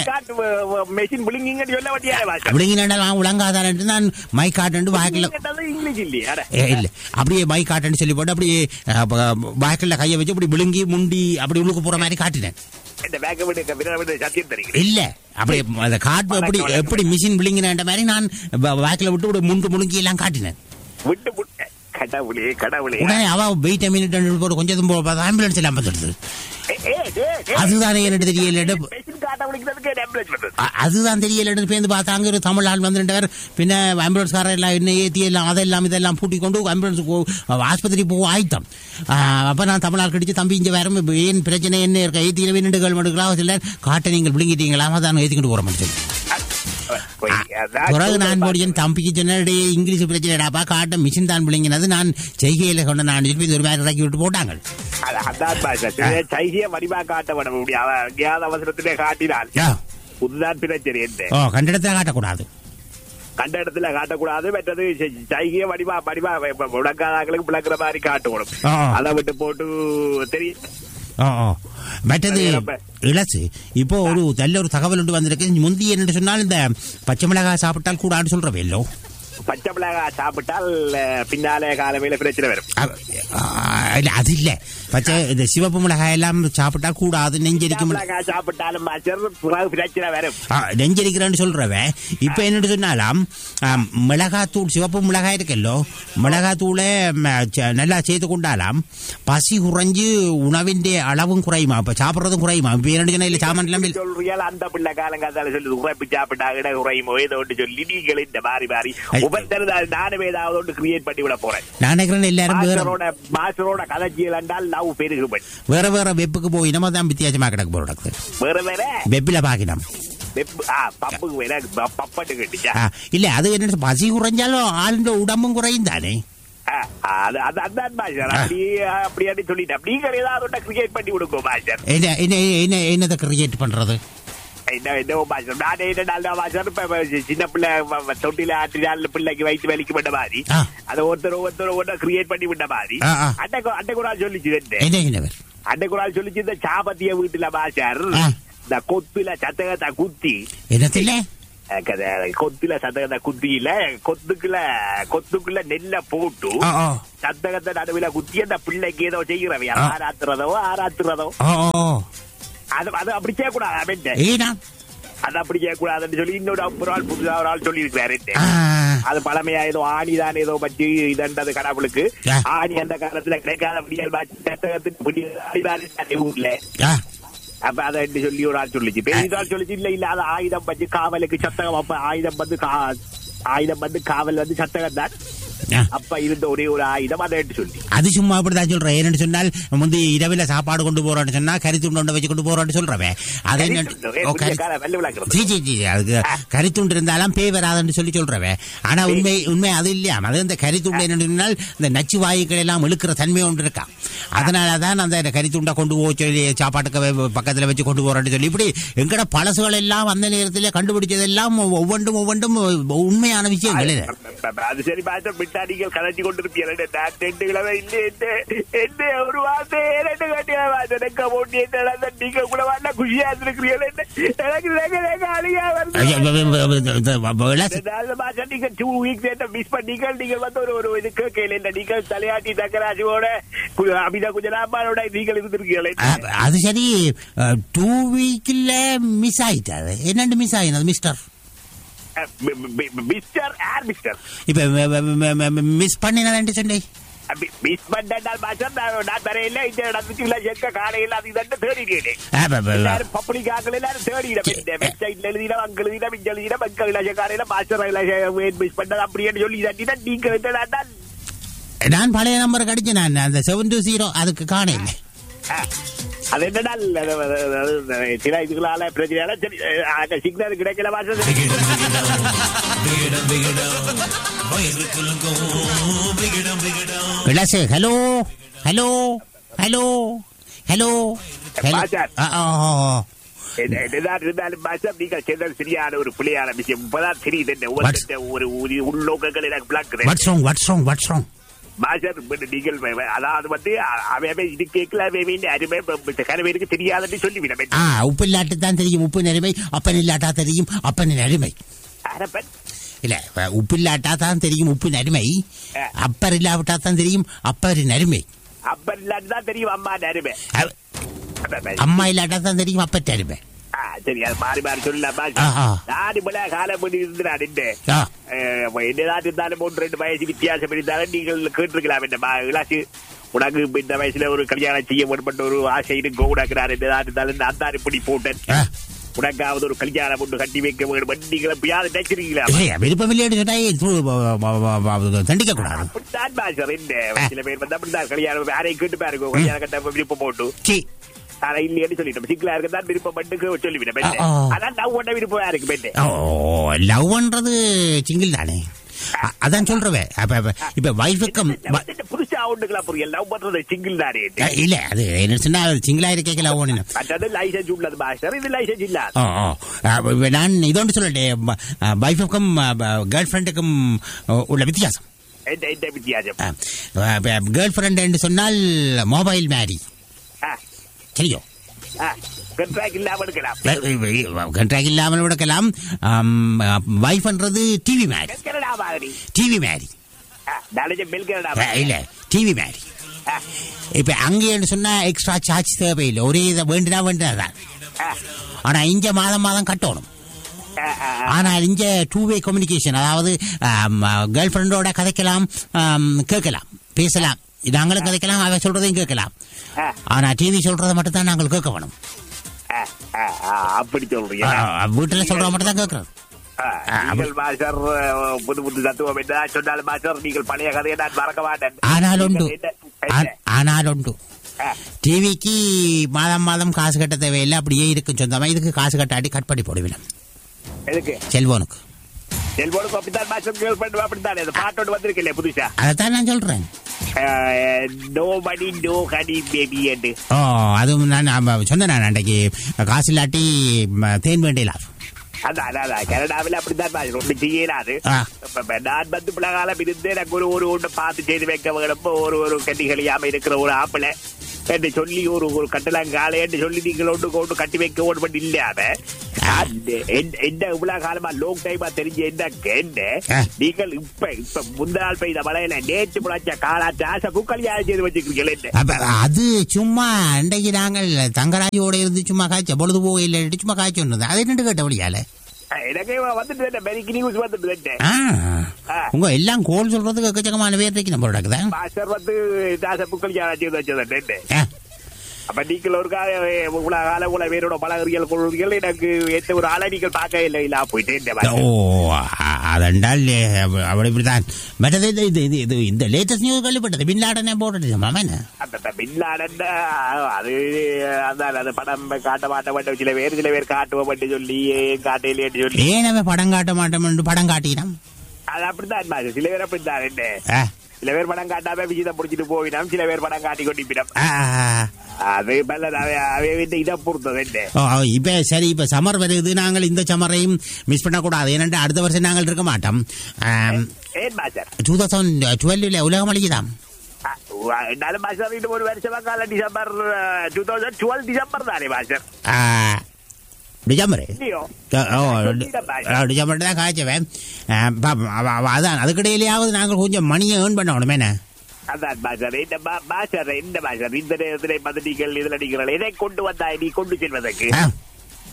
Speaker 2: மெஷின் பிளிங்கிங் சொல்ல வட்டியா
Speaker 1: அப்படிங்க நான் உலங்காதாரன்ட்டு நான் மை கார்டு வாய்க்கல
Speaker 2: இங்கிலீஷ் இல்லையா அட.
Speaker 1: ஏ, இல்ல அப்படியே மை காட்டுன்னு சொல்லி போட்டு அப்படியே வாய்க்கல்ல கையை வச்சு அப்படி விழுங்கி முண்டி அப்படி உள்ளுக்கு போற மாதிரி காட்டினேன்
Speaker 2: இந்த பேக்க விட்டு விட விட சத்தியம் தருகிறேன்
Speaker 1: இல்ல அப்படி அந்த காட்டு எப்படி எப்படி மிஷின் விழுங்கின மாதிரி நான் வாய்க்கல விட்டு இப்படி முண்டு முழுங்கி எல்லாம் காட்டினேன்
Speaker 2: விட்டு விட்டு கடவுளே கடவுளே
Speaker 1: உடனே அவ வெயிட் மினிட் போட்டு கொஞ்சம் ஆம்புலன்ஸ் எல்லாம் வந்துடுது
Speaker 2: ஏ, ஏ, ஏ, ஏ.
Speaker 1: அதுதானே எனக்கு தெரியல
Speaker 2: மெஷின் காட்ட விളിക്കുന്നதுக்கு ambulance வந்தது.
Speaker 1: அ- அதுதான் தெரியல பேருந்து பார்த்தாங்க ஒரு தமிழ் ஆள் வந்து ரெண்டு பேர் பின்ன ஆம்புலன்ஸ்காரர் எல்லாம் என்ன ஏத்தி எல்லாம் அதெல்லாம் இதெல்லாம் பூட்டி கொண்டு ஆம்புலன்ஸ் ஆஸ்பத்திரி போக ஆயிட்டோம் ஆ, அப்ப நான் தமிழ் ஆள் கடிச்சு தம்பி இங்க வேற ஏன் பிரச்சனை என்ன இருக்க ஏத்தி இரவு நின்று கவர்மெண்ட்டுக்கலாம் சில காட்டை நீங்கள் விழுங்கிட்டீங்களா அதான் ஏத்திக்கிட்டு போற மாதிரி
Speaker 2: போய், அதான்
Speaker 1: பிறகு நான் போடியன் தம்பிக்கு சொன்னே இங்கிலீஷ் பிரச்சனைடாப்பா காட்ட மிஷின் தான் விழுங்கினது நான் செய்கையில கொண்ட நான் சொல்லி ஒரு மாதிரி இறக்கி விட்டு போட்டாங்க
Speaker 2: அது- அதான் பாஷா. சைகையை வடிவா காட்ட விட முடியும் அவன் எங்கேயாவது அவசரத்திலே காட்டினால்
Speaker 1: யா.
Speaker 2: புதுதான் பிரச்சனை என்ன
Speaker 1: ஓ கண்ட இடத்துல காட்டக்கூடாது
Speaker 2: கண்ட இடத்துல காட்டக்கூடாது மற்றது ச- சைகையை வடிவா வடிவா இப்ப முடக்காதாங்களுக்கு விளக்குற மாதிரி காட்டணும்
Speaker 1: ஆ, ஆ.
Speaker 2: அதை விட்டு போட்டு தெரியும்
Speaker 1: ஓ ஓ மற்றது
Speaker 2: அது ரொம்ப-
Speaker 1: இளசு இப்போ ஒரு நல்ல ஒரு தகவல் ஒன்று வந்திருக்கு முந்தி என்ன சொன்னால் இந்த பச்சை மிளகாய் சாப்பிட்டால் கூடான்னு சொல்றவே இல்லோ
Speaker 2: பச்சை மிளகாய் சாப்பிட்டால் அஹ், பின்னாலே காலமையில பிரச்சனை வரும்
Speaker 1: அ- ஆ, இல்ல அது இல்ல பச்சை இந்த சிவப்பு மிளகாய் எல்லாம் சாப்பிட்டா கூடாது நெஞ்சரிக்கும்
Speaker 2: மிளகாய் சாப்பிட்டாலும் மாஸ்டர் பிறகு பிரச்சனை வரும்
Speaker 1: ஆ, நெஞ்சரிக்கிறேன்னு சொல்றவன் இப்ப என்ன சொன்னாலாம் ஆம், மிளகாத்தூள் சிவப்பு மிளகாய் இருக்கல்லோ மிளகாத்தூளை ம, ச- நல்லா சேர்த்து கொண்டாலாம் பசி குறைஞ்சு உணவின் அளவும் குறையுமா இப்ப சாப்பிடுறதும் குறையுமா இப்ப என்ன சொன்னா இல்ல சாமான் எல்லாம் இல்ல.
Speaker 2: சொல்றீங்க அந்த பிள்ளை காலங்காத்தால சொல்லி உரைப்பு சாப்பிட்டா இட குறையுமோ ஏதோ ஒன்று சொல்லி நீங்கள் இந்த மாறி மாறி
Speaker 1: ஐ-
Speaker 2: ஒவ்வொருத்தரும் நானும் ஏதாவது ஒன்று கிரியேட் பண்ணி விட போறேன்
Speaker 1: நான் நினைக்கிறேன் எல்லாரும் வேற
Speaker 2: மாஸ்டரோட மாஸ்டரோட கதைச்சியல் என்றால் லவ் பெருகுபடி
Speaker 1: வேற வேற வெப்புக்கு போய் நம்ம தான் வித்தியாசமா கிடக்கு போறதுக்கு
Speaker 2: வேற வேற
Speaker 1: வெப்பில பாக்கினோம்
Speaker 2: வெப்- ஆ, பப்புக்கு வேற ப- பப்பட்டு கட்டிச்சா
Speaker 1: ஆ, இல்ல அது என்ன பசி குறைஞ்சாலும் ஆளுடைய உடம்பும் குறையும் தானே
Speaker 2: ஆ, அது அது அதான் மாஸ்டர் அப்படி அப்படி சொல்லிட்டேன் நீங்கள் ஏதாவது ஒன்றை கிரியேட் பண்ணி கொடுங்க மாஸ்டர்
Speaker 1: என்ன என்ன என்ன என்னதை கிரியேட் பண்றது
Speaker 2: என்ன என்ன மாஸ்டர் நானே என்ன நல்ல மாஸ்டர் இப்ப இப்ப சின்ன பிள்ளை வ- வ- தொட்டில ஆற்றினால் பிள்ளைக்கு வயிற்று வலிக்கு விட்ட மாதிரி
Speaker 1: ஆ.
Speaker 2: அதை ஒருத்தர் ஒருத்தர் ஒன்றை கிரியேட் பண்ணி விட்ட மாதிரி
Speaker 1: ஆ, ஆ.
Speaker 2: அண்டை அண்டை கூட சொல்லிச்சு என்ன
Speaker 1: என்ன என்னவர்
Speaker 2: அண்டை கூட சொல்லிச்சு இந்த சாபத்திய வீட்டுல மாஸ்டர்
Speaker 1: ஆ.
Speaker 2: இந்த கொத்துல சத்தகத்தை குத்தி
Speaker 1: என்னத்தில்ல
Speaker 2: அஹ் கத- கொத்துல சத்தகத்தை குத்தியில கொத்துக்குள்ள கொத்துக்குள்ள நெல்ல போட்டு
Speaker 1: ஓ ஓ
Speaker 2: சத்தகத்தை நடுவுல குத்தி அந்த பிள்ளைக்கு ஏதோ செய்கிறவையா
Speaker 1: ஆ.
Speaker 2: ஆராத்துறதோ ஆராத்துறதோ
Speaker 1: ஓ ஓ
Speaker 2: அது அது அப்படி செய்யக்கூடாது அவன்
Speaker 1: ஏனா
Speaker 2: அது அப்படி செய்யக்கூடாதுன்னு சொல்லி இன்னொரு ஒரு ஆள் புதுசா ஒரு ஆள் சொல்லி இருக்கிறாரு
Speaker 1: ஆ,
Speaker 2: அது பழமையா ஏதோ ஆணி தான் ஏதோ பற்றி இதன்றது கடவுளுக்கு
Speaker 1: ஆ.
Speaker 2: ஆணி அந்த காலத்துல கிடைக்காத விடியல் சட்டகத்துக்கு விடியல் ஆணிதான் அந்த ஊர்ல
Speaker 1: ஆ,
Speaker 2: அப்ப அதை எப்படி சொல்லி ஒரு ஆள் சொல்லிச்சு பெரிய ஆள் சொல்லிச்சு இல்ல இல்ல அது ஆயுதம் வச்சு காவலுக்கு சத்தகம் அப்ப ஆயுதம் வந்து கா- ஆயுதம் வந்து காவல் வந்து சத்தகம் தான்
Speaker 1: ஆ.
Speaker 2: அப்ப இருந்த ஒரே ஒரு ஆயுதம் அதை எடுத்து சொல்லி
Speaker 1: அது சும்மா அப்படிதான் சொல்றேன் ஏன்னு சொன்னால் முந்தி இரவில சாப்பாடு கொண்டு போறோம்னு சொன்னா கறித்துண்டு வச்சு கொண்டு போறோம்னு சொல்றவன் அதை என்ன- ஓ, கறி-
Speaker 2: வெள்ள விளக்குறது
Speaker 1: ஜி ஜி ஜி அதுக்கு கரித்துண்டு இருந்தாலும் பேய் வராதுன்னு சொல்லி சொல்றவன் ஆனா உண்மை உண்மை அது இல்லையா அது இந்த கரித்துண்டு என்ன சொன்னால் இந்த நச்சு வாயுக்கள் எல்லாம் இழுக்கிற தன்மை ஒன்று இருக்கா அதனால தான் அந்த கரித்துண்டை கொண்டு போக சொல்லி சாப்பாட்டுக்கு வே- பக்கத்துல வச்சு கொண்டு போறேன்னு சொல்லி இப்படி எங்கட பழசுகள் எல்லாம் அந்த நேரத்தில் கண்டுபிடிச்சதெல்லாம் ஒவ்வொன்றும் ஒவ்வொன்றும் உண்மையான விஷயங்கள் இது.
Speaker 2: அது சரி பார்த்து மிட்டாடிகள் கதைச்சு கொண்டிருப்பீர்கள் நான் ரெண்டு கிழமை இல்லை என்ன என்ன ஒரு வார்த்தை ரெண்டு கட்டியா எனக்கு போட்டி என்ன நீங்க கூட வரல குஷியா இருந்திருக்கிறீர்கள் என்ன எனக்கு எனக்கு எனக்கு அழுகையா வருது
Speaker 1: ஐயா, வ- வ- வ- வ- இந்த வ- விளாச-
Speaker 2: ரெண்டாவது மாசம் நீங்க டூ வீக்ஸ் என்ன மிஸ் பண்ணீங்க நீங்கள் வந்து ஒரு ஒரு இது கேட்கல இந்த நீங்கள் தலையாட்டி தக்கராஜுவோட கு- அமிதா குஜராமானோட நீங்கள் இருந்திருக்கீங்களே
Speaker 1: அ- அது சரி டூ வீக்கில் மிஸ் ஆயிட்டாது என்னண்டு மிஸ் ஆயினது மிஸ்டர்
Speaker 2: மிஸ்டர் ஏர் மிஸ்டர்
Speaker 1: இப்ப மிஸ் பண்ணினதான்ட்டு சொன்னேன்
Speaker 2: மிஸ் பண்ணால் மாஸ்டர் நான் நான் வரையில இந்த இடத்துக்கு இல்ல எங்க காலையில் அது இதென்று தேடினேன்
Speaker 1: ஆ, ப- ப-
Speaker 2: எல்லாரும் பப்ளிக் ஆக்கள் எல்லாரும் தேடினோம் இந்த வெப்சைட்ல எழுதினோம் அங்க எழுதினோம் இங்க எழுதினோம் அங்க இலட்ச காலையில மாஸ்டர் மிஸ் பண்ணது அப்படின்னு சொல்லி தட்டினா நீங்க என்னடா
Speaker 1: நான் பழைய நம்பருக்கு அடிச்சேன் நான் அந்த செவன் டூ ஜீரோ அதுக்கு காணையில்
Speaker 2: அது என்னடா அது- அது- அது- சில இதுகளால பிரச்சனையால சரி அந்த சிக்னல் கிடைக்கல மாஸ்டர்
Speaker 1: விலாசு ஹலோ ஹலோ ஹலோ ஹலோ
Speaker 2: பாச்சார்.
Speaker 1: ஹலோ
Speaker 2: என்ன- என்னதான் இருந்தாலும் மாஸ்டர் நீங்கள் சென்றது சரியான ஒரு பிள்ளையான விஷயம் இப்பதான் தெரியுது என்ன ஒரு
Speaker 1: What's-
Speaker 2: ஒரு ஒரு உள்நோக்கங்கள் எனக்கு பிளாக்குறேன்
Speaker 1: what's wrong what's wrong what's wrong
Speaker 2: master இப்ப நீங்கள் வ- வ- அதாவது வந்து அ- அவன் அவன் இது கேட்கல அவன் அவன் அருமை கனவேருக்கு தெரியாதுன்னு சொல்லிவிடும்
Speaker 1: ஆ உப்பு இல்லாட்டு தான் தெரியும் உப்பு நெருமை அப்பன் இல்லாட்டா தெரியும் அப்பனின் அருமை
Speaker 2: அரப்பன்
Speaker 1: இல்ல அஹ், உப்பு இல்லாட்டா தான் தெரியும் உப்பின் அருமை
Speaker 2: ஆ.
Speaker 1: அப்பர் இல்லாவிட்டா தான் தெரியும் அப்பரின் அருமை
Speaker 2: அப்பன் இல்லாட்டு தான் தெரியும் அம்மா அருமை
Speaker 1: அ- அம்மா இல்லாட்டா தான் தெரியும் அப்பற்ற அருமை
Speaker 2: ஆ, சரி அது மாறி மாறி சொல்லலாம்
Speaker 1: ஆ, ஆ.
Speaker 2: நான் இப்ப காலம் பண்ணி இருந்தான்
Speaker 1: ஆ,
Speaker 2: என்னதான் இருந்தாலும் மூன்று ரெண்டு வயசு வித்தியாசம் இருந்தாலும் நீங்கள் கேட்டிருக்கலாம் என்ன மா- இளாச்சு உனக்கு இப்ப இந்த வயசுல ஒரு கல்யாணம் செய்ய வேணுமென்ற ஒரு ஆசை இருக்கும் உனக்கு நான் என்னதான் இருந்தாலும் நான் தான் இப்படி போட்டேன்
Speaker 1: ஆ.
Speaker 2: உனக்காவது ஒரு கல்யாணம் ஒன்று கட்டி வைக்க வேண்டும் நீங்கள் எப்பயாவது நினைச்சிருக்கீங்களா
Speaker 1: இல்லையா விருப்பம் இல்லைன்னு கேட்டா தண்டிக்க கூடாது
Speaker 2: அப்படித்தான் பாசர் என்ன சில பேர் வந்து அப்படித்தான் கல்யாணம் யாரையும் கேட்டு பாருங்க கல்யாணம் கட்ட விருப்பம் போட்டு
Speaker 1: சீ
Speaker 2: ஆனா இல்லைன்னு சொல்லிட்டோம் சிக்கலா இருக்கு தான் விருப்பம் பண்ணு சொல்லிவிடும்
Speaker 1: ஆ, ஆ.
Speaker 2: அதான் நான் உன்ன விருப்பம் இருக்கு பெண்ணு
Speaker 1: ஓ லவ்ன்றது சிங்கிள் தானே அ- அதான் சொல்றவே அப்ப அப்ப- இப்ப வைஃபுக்கும்
Speaker 2: புதுசா ஒண்ணுக்கலாம் புரியல லவ் பண்றது சிங்கிள் தானே
Speaker 1: இல்ல அது என்ன சொன்னா சிங்கிளா இருக்கே லவ் ஒண்ணு
Speaker 2: மற்றது லைசன்ஸ் உள்ளது மாஸ்டர் இது லைசன்ஸ் இல்ல
Speaker 1: ஓ ஓ அப்ப இப்ப நான் இதோண்டு சொல்லட்டேன் வைஃபுக்கும் கேர்ள் ஃப்ரெண்டுக்கும் உள்ள வித்தியாசம்
Speaker 2: எந்த எந்த வித்தியாசம்
Speaker 1: கேர்ள் ஃப்ரெண்ட் என்று சொன்னால் மொபைல் மேரி சரியோ
Speaker 2: கண்ட்ராக்ட் இல்லாம எடுக்கலாம்
Speaker 1: கண்ட்ராக்ட் இல்லாமல் விடக்கலாம் வைஃப்ன்றது டிவி மேரி
Speaker 2: கனடா மாதிரி
Speaker 1: டிவி மேரி
Speaker 2: நாளைக்கு மெல் கனடா
Speaker 1: இல்ல டிவி மேரி இப்ப அங்கேன்னு சொன்னா எக்ஸ்ட்ரா சார்ஜ் தேவையில்லை ஒரே இதை வேண்டினா வேண்டினதான் ஆனா இங்க மாதம் மாதம் கட்டணும் ஆனால் இங்க டூ வே கம்யூனிகேஷன் அதாவது கேர்ள் ஃப்ரெண்டோட கதைக்கலாம் ஆம், கேட்கலாம் பேசலாம் நாங்களும் கதைக்கலாம் அவன் சொல்றதையும் கேட்கலாம் ஆனா டிவி சொல்றதை மட்டும் தான் நாங்கள் கேட்க வேணும்
Speaker 2: அப்படி சொல்றீங்க
Speaker 1: ஆ, வீட்டுல சொல்றத மட்டும் தான் கேட்கறோம்
Speaker 2: நீங்கள் மாஸ்டர் புது புது தத்துவம் என்ன சொன்னாலும் மாஸ்டர் நீங்கள் பழைய கதையை நான் மறக்க மாட்டேன்
Speaker 1: ஆனால் உண்டு
Speaker 2: என்ன-
Speaker 1: ஆ-
Speaker 2: என்ன?
Speaker 1: ஆனால் உண்டு
Speaker 2: ஆ,
Speaker 1: டிவிக்கு மாதம் மாதம் காசு கட்ட தேவையில்லை அப்படியே இருக்கும் சொந்தமா இதுக்கு காசு கட்டாட்டி கட் பண்ணி போடுவேன்
Speaker 2: எதுக்கு
Speaker 1: செல்போனுக்கு
Speaker 2: செல்போனுக்கு அப்படித்தான் மாஸ்டர் கேர்ள் ஃப்ரெண்ட் அப்படித்தானே அந்த பாட்டோடு வந்திருக்கல புதுசா
Speaker 1: அதைத்தான் நான் சொல்றேன்
Speaker 2: no money no honey baby என்று
Speaker 1: ஓ அதுவும் நான் ஆமா, சொன்னேன் நான் அன்றைக்கு காசு இல்லாட்டி ம, தேன் வேண்டியலா
Speaker 2: அதான் அதான், அதான் கனடாவில் அப்படித்தான் மாஸ்டர் ஒன்றும் செய்யலாது
Speaker 1: ஆ
Speaker 2: இப்ப இப்ப நான் வந்து பிள்ளைகாலம் இருந்து எனக்கு ஒரு ஒரு ஒன்று பார்த்து செய்து வைக்க வேணும் ஒரு ஒரு கட்டிகளியாம இருக்கிற ஒரு ஆப்பிள என்று சொல்லி ஒரு ஒரு கட்டலாங்காலை என்று சொல்லி நீங்கள் ஒன்று கொண்டு கட்டி வைக்க ஒன்று மட்டும் இல்லாம அந்த- என்- என்ன இவ்வளவு காலமா லாங் டைமா தெரிஞ்ச என்ன என்ன
Speaker 1: ஆ.
Speaker 2: நீங்கள் இப்ப இப்ப முந்த நாள் பெய்த மழையில நேற்று முளைச்ச காலாச்சு ஆசை குக்கலியாக செய்து வச்சுக்கிறீங்களே என்ன
Speaker 1: அப்ப அது சும்மா அன்றைக்கு நாங்கள் தங்கராஜோட இருந்து சும்மா காய்ச்ச பொழுது போகையில் சும்மா காய்ச்சி ஒன்று அது என்னட்டு கேட்ட வழியால
Speaker 2: எனக்கு வந்துட்டு என்ன மெரிக்கு நியூஸ் வந்துட்டு என்ன
Speaker 1: ஆ
Speaker 2: ஆ.
Speaker 1: உங்க எல்லாம் கோல் சொல்றதுக்கு எக்கச்சக்கமான பேர் இருக்கு நம்ம நடக்குதா
Speaker 2: மாஸ்டர் வந்து தாச குக்கலியாக செய்து வச்சது என்ன
Speaker 1: ஆ
Speaker 2: அப்ப நீங்கள் ஒரு கால உலக கால உல வேரோட பழகிறீர்கள் கொள்வீர்கள் எனக்கு எந்த ஒரு ஆளை நீங்கள் பார்க்க இல்லை இல்ல போயிட்டு இந்த மாதிரி.
Speaker 1: ஓ அ- அதென்றால் அவ- அவள் இப்படித்தான் மற்றது இது இது இது இது இந்த லேட்டஸ்ட் நியூஸ் கேள்விப்பட்டது பின்லாடனே போட்டுட்டு மாமா என்ன
Speaker 2: அந்த அந்த பின்லாடன் அது அதான் அந்த படம் காட்ட மாட்ட மாட்டோம் சில பேர் சில பேர் காட்டுவோம் மட்டும் சொல்லி ஏன் காட்டையிலேன்னு சொல்லி
Speaker 1: ஏன் அவன் படம் காட்ட மாட்டோம் படம் காட்டினான்
Speaker 2: அது அப்படித்தான் மாசு. சில பேர் அப்படித்தான் என்ன
Speaker 1: ஆ,
Speaker 2: சில பேர் படம் காட்டாம விஜிதம் முடிச்சிட்டு போவினோம் சில பேர் படம் காட்டி கொண்டிப்பினோம்
Speaker 1: ஆ, ஆ.
Speaker 2: அது பல்ல அவை இதை பொறுத்தது என்ன
Speaker 1: ஓ, ஓ, இப்ப சரி இப்ப சம்மர் வருது நாங்கள் இந்த சம்மரையும் மிஸ் பண்ணக்கூடாது ஏனென்று அடுத்த வருஷம் நாங்கள் இருக்க மாட்டோம்
Speaker 2: ஏன் மாஸ்டர்
Speaker 1: டூ தௌசண்ட் டுவெல்ல உலகம் அழிக்குதாம்
Speaker 2: എന്നാലും മാസ്റ്റർ ഇത് ഒരു വർഷമൊക്കെ December two thousand twelve December താനേ മാസ്റ്റർ
Speaker 1: ஆ, டிசம்பர்
Speaker 2: இல்லையோ
Speaker 1: ஓ டி- ஆ, டிசம்பர் தான் காய்ச்சவன் ஆ, பாப்போம். அவ- அவ- அதான் அதுக்கிடையிலேயாவது நாங்கள் கொஞ்சம் மணியை ஏர்ன் பண்ணணும் என்ன
Speaker 2: அதான் மாஸ்டர் இந்த மா- மாஸ்டர் இந்த மாஸ்டர் இந்த நேரத்தில் வந்து நீங்கள் இதில் நீங்கள் எதை கொண்டு வந்தாய் நீ கொண்டு செல்வதற்கு
Speaker 1: ஆ,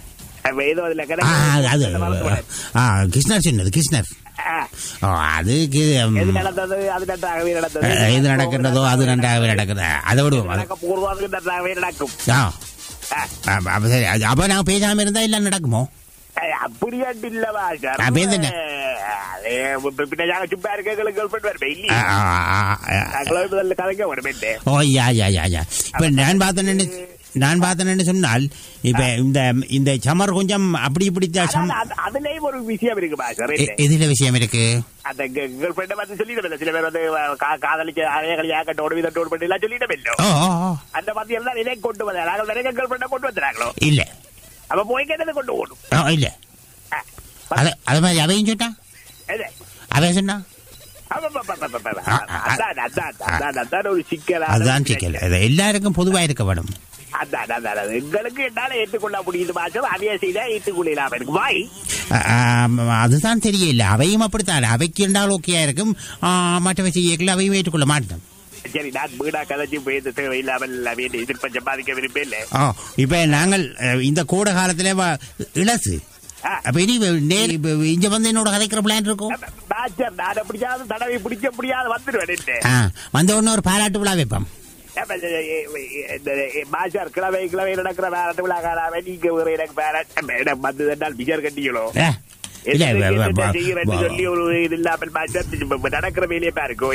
Speaker 2: அப்ப ஏதோ அதுல
Speaker 1: ஆ,
Speaker 2: கிடக்கு
Speaker 1: அது
Speaker 2: மறந்து போனேன்.
Speaker 1: ஆ கிருஷ்ணர் சொன்னது கிருஷ்ணர்
Speaker 2: ஆ,
Speaker 1: ஓ அதுக்கு ம்,
Speaker 2: எது நடந்தது அது நன்றாகவே நடந்தது
Speaker 1: எது நடக்கின்றதோ அது நன்றாகவே நடக்குது அதை விடுவோம் அது-
Speaker 2: நடக்க பூர்வாது நன்றாகவே நடக்கும்
Speaker 1: ஆ
Speaker 2: ஆ,
Speaker 1: அப்ப அப்ப சரி அது- அப்ப நான் பேசாம இருந்தா எல்லாம் நடக்குமோ
Speaker 2: ஏய், அப்படியாட்டு இல்லவா சார்
Speaker 1: அப்ப எதுன்னு?
Speaker 2: அதே, இப்ப பின்ன நாங்க சும்மா இருக்க கேர்ள் ஃபிரெண்ட் வருவேன்
Speaker 1: ஆ,
Speaker 2: இல்லையா
Speaker 1: ஆ, ஆ, ஆ.
Speaker 2: நாங்களும் முதல்ல கதைக்க வருவேன்
Speaker 1: ஓ யா யா யா யா இப்ப நான் பார்த்தேன்னு நான் பார்த்தேன்னு சொன்னால் இப்ப இந்த இந்த சமர் கொஞ்சம் அப்படி இப்படி தான் சம்-
Speaker 2: அதாவது அது- அதுலயும் ஒரு விஷயம் இருக்குமா சார்
Speaker 1: எ- எதுல விஷயம் இருக்கு
Speaker 2: அந்த கேர்ள் ஃபிரெண்ட வந்து சொல்லிட்டு சில பேர் வந்து கா- காதலிக்க அறைய கழியா கட்டோடு விதட்டோடு பண்ணி எல்லாம் சொல்லிட்டு
Speaker 1: ஓ ஓ, ஓ.
Speaker 2: அந்த மத்தியம் தான் இதை கொண்டு வந்தாங்க நாங்கள் நிறைய கேர்ள் ஃபிரெண்ட கொண்டு வந்துறாங்களோ
Speaker 1: இல்ல
Speaker 2: அப்ப போய் கேட்டதை கொண்டு ஓடும்
Speaker 1: ஓ, இல்ல
Speaker 2: ஆ,
Speaker 1: அது அது மாதிரி அவையும் சொன்னா
Speaker 2: எது?
Speaker 1: அவன் சொன்னா
Speaker 2: அப்ப, அப்ப, அப்ப, அப்ப, அப்ப,
Speaker 1: ஆ, ஆ,
Speaker 2: அதான், அதான், அதான், அதான் ஒரு சிக்கல்
Speaker 1: அதுதான் சிக்கல் அது எல்லாருக்கும் பொதுவா இருக்க வேணும்
Speaker 2: அதான் அதான், அதான். எங்களுக்கு என்னால ஏற்றுக்கொள்ள முடியுது மாசம் அதே செய்தா ஏற்றுக்கொள்ளலாம் எனக்கு வாய்
Speaker 1: ஆ, ஆம், அதுதான் தெரியல அவையும் அப்படித்தான் அவைக்கு இருந்தால் ஓகேயா இருக்கும் ஆ, மற்றவை செய்யல அவையும் ஏற்றுக்கொள்ள மாட்டேன்
Speaker 2: சரி நான் வீடா கதைச்சு போய் இந்த தேவையில்லாமல் வீட்டு எதிர்ப்ப சம்பாதிக்க விரும்பவே இல்லை
Speaker 1: ஓ இப்ப நாங்கள் அஹ், இந்த கோடை காலத்துல வ- இளசு
Speaker 2: ஆ.
Speaker 1: அப்ப இனி நேர் இப்ப இங்க வந்து என்னோட கதைக்கிற பிளான் இருக்கும்
Speaker 2: பாச்சர் நான் எப்படியாவது தடவை பிடிக்க முடியாது வந்துடுவேன்
Speaker 1: ஆ, வந்த உடனே ஒரு பாராட்டு விழா வைப்போம்
Speaker 2: பாஷார் கிழமை கிழமை நடக்கிற வேற விழாக்காராவே நீங்க வேற எனக்கு வேற மேடம் வந்து தந்தால் பிஜர் கட்டிகளோ
Speaker 1: ஏ, இல்ல வ- வ-
Speaker 2: என்ன
Speaker 1: வ-
Speaker 2: செய்கிறேன்னு
Speaker 1: வ-
Speaker 2: சொல்லி ஒரு இது இல்லாமல் பாஷார் இப்ப நடக்கிற வேலையை பாருங்க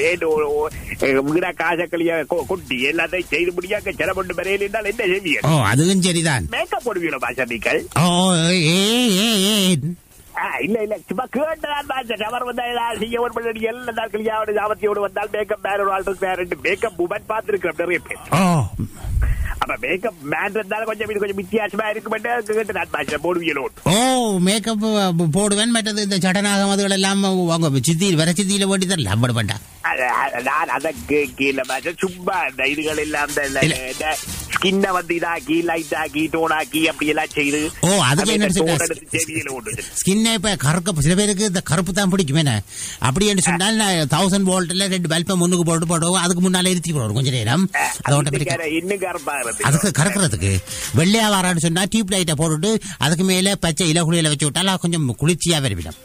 Speaker 2: ஏன் வீடா காசக்களிய கொட்டி எல்லாத்தையும் செய்து முடியாக்க செலவொண்டு பெறையில் என்றால் என்ன செய்வீங்க
Speaker 1: ஓ அதுவும் சரிதான்
Speaker 2: மேக்கப் போடுவீங்களோ பாஷா நீங்கள்
Speaker 1: ஓ ஏ ஏ ஏ
Speaker 2: ஆ, இல்ல இல்ல சும்மா கேட்டதான் பார்த்தேன் அவர் வந்தா ஏதாவது செய்ய ஒரு பண்ணி எல்லா நாள் கல்யாணம் சாபத்தியோடு வந்தால் மேக்கப் மேன் ஒரு ஆள் இருக்கு ரெண்டு மேக்கப் உமன் பார்த்துருக்கிறோம் நிறைய பேர்
Speaker 1: ஓ
Speaker 2: அப்ப மேக்கப் மேன் இருந்தாலும் கொஞ்சம் இது கொஞ்சம் வித்தியாசமா இருக்குமெட்டு கேட்டு நான் பாஷா போடுவீங்களோ
Speaker 1: ஓ மேக்கப் போடுவேன் மற்றது இந்த சடனாகம் அதுகள் எல்லாம் அவங்க சித்தி வர சித்தியில ஓட்டி தரல அப்படி பண்ணா
Speaker 2: அது- அது- நான் அதை கீழ பாஷா சும்மா இந்த இதுகள் எல்லாம் இந்த ஸ்கின்ன வந்து இதாக்கி லைட் ஆக்கி டோன் ஆக்கி அப்படி எல்லாம் செய்து
Speaker 1: ஓ, அதுக்கு என்ன
Speaker 2: அப்படியே
Speaker 1: சொல்ற-
Speaker 2: tone எடுத்து செவியில ஓடுது
Speaker 1: ஸ்கின்னே இப்ப கருக்க சில பேருக்கு இந்த கருப்பு தான் பிடிக்கும் என்ன அப்படி என்று சொன்னால் தௌசண்ட் வோல்ட்ல ரெண்டு பல்பை முன்னுக்கு போட்டு போடுவோம் அதுக்கு முன்னால இருத்தி போடுவோம் கொஞ்ச நேரம் அது ஆட்டோமேட்டிக்கா
Speaker 2: இன்னும் இன்னும் கருப்பா இருக்கு
Speaker 1: அதுக்கு கறக்கிறதுக்கு வெள்ளையா வாரான்னு சொன்னா டியூப் லைட்டை போட்டுட்டு அதுக்கு மேல பச்சை இலகுலியில வச்சு விட்டாலும் கொஞ்சம் குளிர்ச்சியா வருவிடும்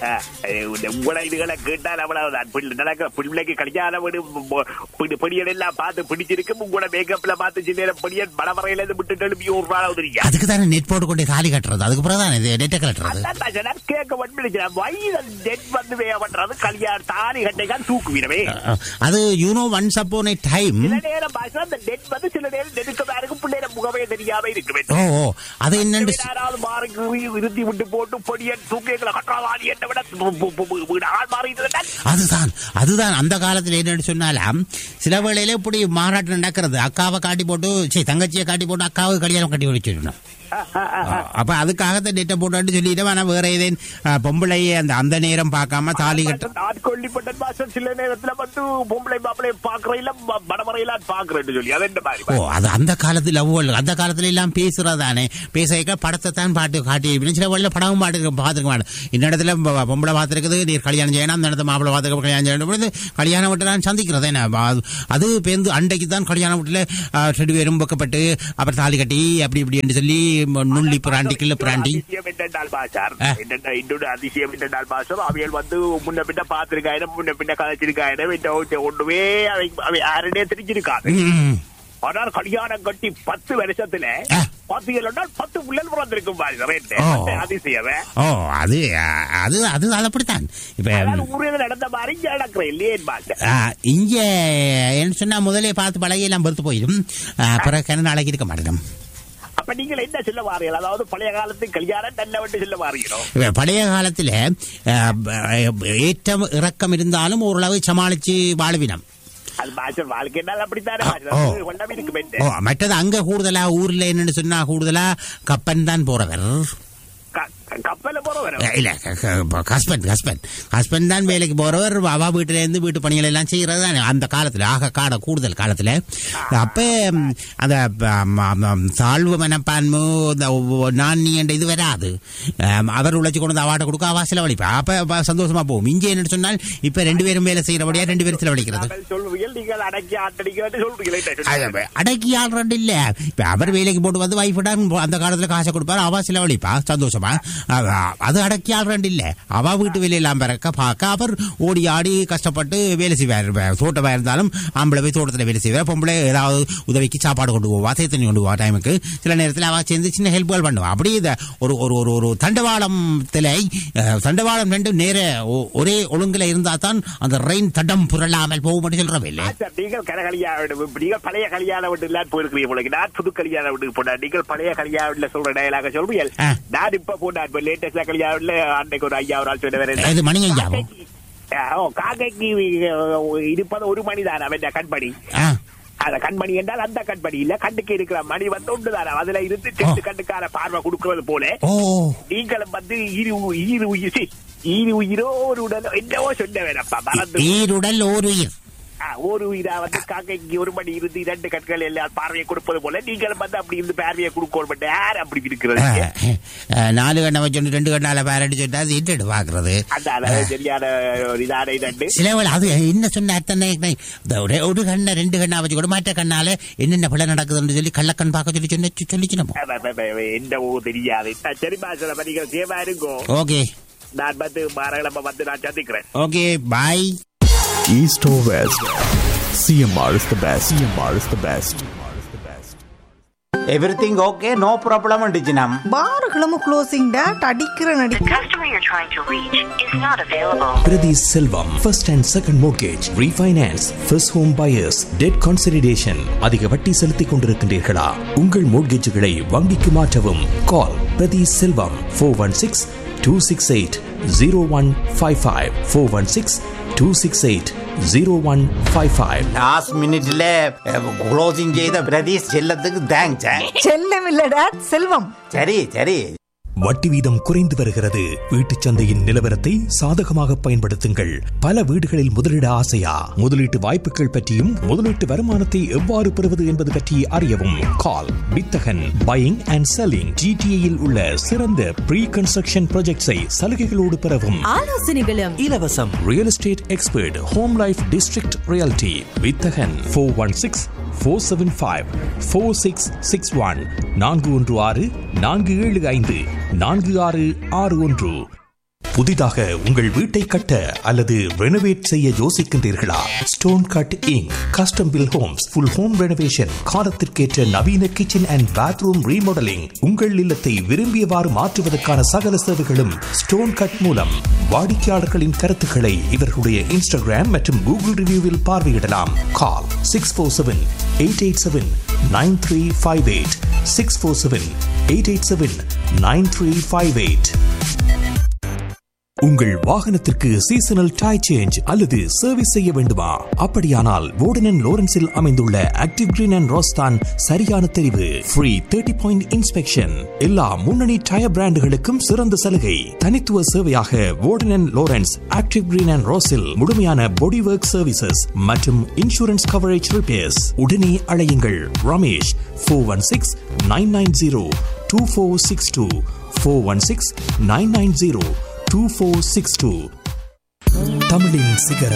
Speaker 2: உங்கள இதுகளை கேட்டால் அவ்வளவுதான் பிள்ளை நடக்க பிள்ளைக்கு கல்யாணம் வீடு பொ- பிடி- பிடியல் எல்லாம் பார்த்து பிடிச்சிருக்கு உங்களோட மேக்கப்ல பார்த்து சின்ன நேரம் பிடியல் படமறையில இருந்து விட்டு எழுப்பி ஒரு நாள் உதறியா
Speaker 1: அதுக்கு தானே நெட் போட்டு கொண்டு தாலி கட்டுறது அதுக்கு பிறகு தான் இது நெட்டை கட்டுறது
Speaker 2: அதான் நான் சொன்னேன், கேட்க மட்டும் வயது நெட் வந்து வே பண்றது கல்யாணம் தாலி கட்டைக்கால் தூக்கு வீரமே
Speaker 1: அது you know once upon a time
Speaker 2: சில நேரம் பாசா அந்த நெட் வந்து சில நேரம் நெருக்கமா இருக்கும் பிள்ளைய முகமே தெரியாம இருக்கு
Speaker 1: ஓ ஓ அது என்னன்னு
Speaker 2: யாராவது மாறி இருத்தி விட்டு போட்டு பொடியன் தூக்கிகளை கட்டாதாடி என்ன விட பு- பு- பு- பு- வீடு ஆள் மாறிட்டு
Speaker 1: அதுதான் அதுதான் அந்த காலத்துல என்னன்னு சொன்னாலாம் சில வேளையில இப்படி மாநாட்டு நடக்கிறது அக்காவை காட்டி போட்டு சரி தங்கச்சியை காட்டி போட்டு அக்காவுக்கு கல்யாணம் கட்டி வச்சிடணும் அப்ப அதுக்காகத்தான் நெட்டை போட்டு சொல்லிட்டு ஆனா வேற ஏதேன் பொம்பளையே அந்த அந்த நேரம் பார்க்காம தாலி கட்ட
Speaker 2: ஆட்கொள்ளிப்பட்ட பாசம் சில நேரத்துல வந்து பொம்பளை மாப்பிளை பாக்குறையில வடமறையில பாக்குறேன்னு சொல்லி அது என்ன மாதிரி
Speaker 1: ஓ அது அந்த காலத்து லவ் அந்த காலத்துல எல்லாம் பேசுறதானே பேச படத்தை தான் பாட்டு காட்டி வைக்கணும். சில வழியில படமும் பாட்டு பார்த்துக்க மாட்டேன் இந்த இடத்துல பொ- பொம்பளை பார்த்துருக்குது நீர் கல்யாணம் செய்யணும் அந்த இடத்துல மாப்பிளை பார்த்துக்க கல்யாணம் செய்யணும் பொழுது கல்யாணம் விட்டு நான் சந்திக்கிறதே அது பேருந்து அண்டைக்கு தான் கல்யாணம் வீட்டுல ரெண்டு பேரும் பக்கப்பட்டு அப்புறம் தாலி கட்டி அப்படி இப்படி என்று சொல்லி ம- நுள்ளி பிராண்டி கிள்ள பிராண்டி
Speaker 2: அதிசயம் என்னென்றால் பாசார்
Speaker 1: ஆ.
Speaker 2: என்னென்ன இன்னொரு அதிசயம் என்னென்றால் பாசம் அவைகள் வந்து முன்ன பின்ன பார்த்திருக்காயிரம் முன்ன பின்ன கதைச்சிருக்காயிரம் இந்த ஒ- ஒண்ணுமே அவை அவை யாருனே தெரிஞ்சிருக்காது
Speaker 1: ம்.
Speaker 2: ஆனால் கல்யாணம் கட்டி பத்து வருஷத்துல
Speaker 1: ஆ.
Speaker 2: பாத்தீங்கன்னா பத்து பிள்ளைகள் பிறந்திருக்கும் பாருங்க
Speaker 1: ஓ.
Speaker 2: அதிசயமே
Speaker 1: ஓ அது அ- அது அது அது அப்படித்தான் இப்ப
Speaker 2: அதாவது ஊரில் நடந்த மாதிரி இங்க நடக்கிற இல்லையே பாச
Speaker 1: ஆ, இங்க என்ன சொன்னா முதலே பார்த்து பழகி எல்லாம் பொறுத்து போயிடும் ஆ, பிறகு கன நாளைக்கு இருக்க மாட்டேன்
Speaker 2: அப்ப நீங்கள் என்ன சொல்ல வாரீர்கள் அதாவது பழைய காலத்து கல்யாணம் நல்ல விட்டு சொல்ல வாரீங்களோ
Speaker 1: இப்ப பழைய காலத்துல ஆ, ப- ஏற்றம் இறக்கம் இருந்தாலும் ஓரளவு சமாளிச்சு வாழ்வினம்
Speaker 2: அது பாச வாழ்க்கைனால அப்படித்தானே
Speaker 1: ஓ.
Speaker 2: கொண்டாம இருக்கு
Speaker 1: ஓ மற்றது அங்க கூடுதலா ஊர்ல என்னன்னு சொன்னா கூடுதலா கப்பன் தான் போறவர்
Speaker 2: கப்பல்ல போறவர
Speaker 1: இல்ல ஹஸ்பண்ட் ஹஸ்பண்ட் ஹஸ்பண்ட் தான் வேலைக்கு போறவர் அவா வீட்டுல இருந்து வீட்டு பணிகள் எல்லாம் செய்யறது தானே அந்த காலத்துல ஆக காட கூடுதல் காலத்துல அப்ப ம், அந்த ம், ம், தாழ்வு மனப்பான்மை இந்த ஒ- நான் நீ என்ற இது வராது ஆம், அவர் உழைச்சு கொண்டு வந்து அவாட்ட கொடுக்க அவா செலவழிப்பா அப்ப அப்ப சந்தோஷமா போகும் இங்கே என்ன சொன்னால் இப்ப ரெண்டு பேரும் வேலை செய்யறபடியா ரெண்டு பேரும் செலவழிக்கிறது
Speaker 2: சொல்றீங்க நீங்கள் அடக்கி ஆட்டடிக்கிறேன்னு சொல்றீங்களே
Speaker 1: அது அடக்கி ஆள்றது இல்ல இப்ப அவர் வேலைக்கு போட்டு வந்து வைஃபிட அந்த காலத்துல காசை கொடுப்பாரு அவ செலவழிப்பா சந்தோஷமா அவ- அது அடக்கி ஆள்றது இல்ல அவ வீட்டு வேலையெல்லாம் பிறக்க பார்க்க அவர் ஓடி ஆடி கஷ்டப்பட்டு வேலை செய்வார் வே- தோட்டமா இருந்தாலும் ஆம்பளை போய் தோட்டத்துல வேலை செய்வார் பொம்பளை ஏதாவது உதவிக்கு சாப்பாடு கொண்டு போவா சேத்தனி கொண்டு போவா டைமுக்கு சில நேரத்தில் அவ சேர்ந்து சின்ன ஹெல்ப்கள் பண்ணுவா அப்படியே இத ஒரு ஒரு ஒரு ஒரு தண்டவாளத்துல அஹ், தண்டவாளம் ரெண்டு நேர ஒ- ஒரே ஒழுங்குல இருந்தா தான் அந்த ரெயின் தடம் புரளாமல் போகும் சொல்றவே இல்லை
Speaker 2: ஆச்சா, நீங்கள் கரகளியா நீங்கள் பழைய கல்யாண வீட்டு எல்லாம் போயிருக்கிறீங்க போல நான் புது கல்யாண வீட்டுக்கு போனேன் நீங்கள் பழைய கல்யாண வீட்டுல சொல்ற டயலாக சொல்றீங்க
Speaker 1: ஆ.
Speaker 2: நான் இப்ப போனேன் இப்ப லேட்டஸ்டா கல்யாண வீட்டுல அன்னைக்கு ஒரு ஐயா ஒரு ஆள் சொன்ன வேற
Speaker 1: இது மணி ஐயாவோ?
Speaker 2: ஓ காக்கைக்கு இருப்பது ஒரு மணி தான் அவன் கண்பணி
Speaker 1: ஆ
Speaker 2: அந்த கண்மணி என்றால் அந்த கண்மணி இல்ல கண்ணுக்கு இருக்கிற மணி வந்து ஒன்றுதான் அதுல இருந்து ரெண்டு கண்ணுக்கான பார்வை கொடுக்கிறது போல
Speaker 1: ஓ
Speaker 2: நீங்களும் வந்து ஈரு உ- ஈரு உயிர் சி, ஈரு உயிரோ ஒரு உடல் என்னவோ சொன்ன வேணப்பா மறந்து
Speaker 1: ஈருடல் ஓர் உயிர்
Speaker 2: ஆ, ஒரு உயிரா வந்து காக்கைக்கு ஒரு மணி இருந்து இரண்டு கண்கள் எல்லாம் பார்வையை கொடுப்பது போல நீங்களும் வந்து அப்படி இருந்து பார்வையை கொடுக்கணும் யார் அப்படி இருக்கிறது
Speaker 1: அஹ், அஹ், நாலு கண்ணை வச்சு ரெண்டு கண்ணால பேரடி சொன்னா அது என்னடு பாக்குறது
Speaker 2: அந்த அளவு சரியான ஒரு இதான இதண்டு
Speaker 1: சிலவள் அது என்ன சொன்ன அத்தனை இந்த ஒரே ஒரு கண்ணை ரெண்டு கண்ணா வச்சு கூட மாற்ற கண்ணால என்னென்ன பிள்ளை நடக்குதுன்னு சொல்லி கள்ளக்கண் பார்க்க சொல்லி சொன்ன சொல்லிச்சு நம்ம
Speaker 2: அப்ப, அப்ப, அப்ப, என்னவோ தெரியாது ஆ, சரிம்மா சில நீங்கள் சேவா இருக்கும்
Speaker 1: ஓகே
Speaker 2: நான் வந்து மாரகிழமை வந்து நான் சந்திக்கிறேன்
Speaker 1: okay bye
Speaker 3: East or West? CMR is the best. CMR is the best.
Speaker 4: Everything okay no problem டிஜினம்
Speaker 5: பாருகளும் க்ளோசிங் டேட் அடிக்கிற நடி
Speaker 6: The customer you're trying to reach is not available.
Speaker 7: Priti Selvam, first and second mortgage, refinance, first home buyers, debt consolidation. அதிக வட்டி செலுத்திக் கொண்டிருக்கின்றீர்களா உங்கள் மோட்கேஜுகளை வங்கிக்கு மாற்றவும் call Prathi Selvam four one six two six eight zero one five five four one six two six eight zero one five five
Speaker 4: last மினிட்ல closing செய்த பிரதீஷ் செல்லத்துக்கு thanks
Speaker 5: செல்லம் இல்ல டேட் செல்வம்
Speaker 4: சரி சரி
Speaker 7: வட்டி வீதம் குறைந்து வருகிறது வீட்டுச் சந்தையின் நிலவரத்தை சாதகமாக பயன்படுத்துங்கள் பல வீடுகளில் முதலீட ஆசையா முதலீட்டு வாய்ப்புகள் பற்றியும் முதலீட்டு வருமானத்தை எவ்வாறு பெறுவது என்பது பற்றி அறியவும் கால் வித்தகன் பையிங் அண்ட் செல்லிங் ஜிடிஏயில் உள்ள சிறந்த ப்ரீ கன்ஸ்ட்ரக்ஷன் ப்ராஜெக்ட்ஸை சலுகைகளோடு பெறவும்
Speaker 8: ஆலோசனைகளும்
Speaker 7: இலவசம் real estate expert home life district reality வித்தகன் four one six four seven five four six six one நான்கு ஒன்று ஆறு நான்கு ஏழு ஐந்து நான்கு ஆறு ஆறு ஒன்று புதிதாக உங்கள் வீட்டை கட்ட அல்லது ரெனோவேட் செய்ய யோசிக்கின்றீர்களா stone cut inc custom built homes full home renovation காலத்திற்கேற்ற நவீன கிச்சன் அண்ட் பாத்ரூம் ரீமாடலிங் உங்கள் இல்லத்தை விரும்பியவாறு மாற்றுவதற்கான சகல சேவைகளும் ஸ்டோன் கட் மூலம் வாடிக்கையாளர்களின் கருத்துக்களை இவர்களுடைய இன்ஸ்டாகிராம் மற்றும் கூகுள் ரிவ்யூவில் பார்வையிடலாம் call six four seven eight eight seven nine three five eight six four seven eight eight seven nine three five eight உங்கள் வாகனத்திற்கு சீசனல் டை சேஞ்ச் அல்லது சர்வீஸ் செய்ய வேண்டுமா அப்படியானால் வோர்டன் லோரன்ஸில் அமைந்துள்ள ஆக்டிவ் கிரீன் அண்ட் ரோஸ்தான் சரியான தெரிவு ஃப்ரீ தேர்ட்டி பாயிண்ட் இன்ஸ்பெக்ஷன் எல்லா முன்னணி டயர் பிராண்டுகளுக்கும் சிறந்த சலுகை தனித்துவ சேவையாக Warden Lawrence active green and ரோஸில் முழுமையான பாடி ஒர்க் சர்வீசஸ் மற்றும் இன்சூரன்ஸ் கவரேஜ் ரிப்பேர்ஸ் உடனே அழையுங்கள் Ramesh four one six nine nine zero two four six two four one six nine nine zero two four six two தமிழின் சிகரம்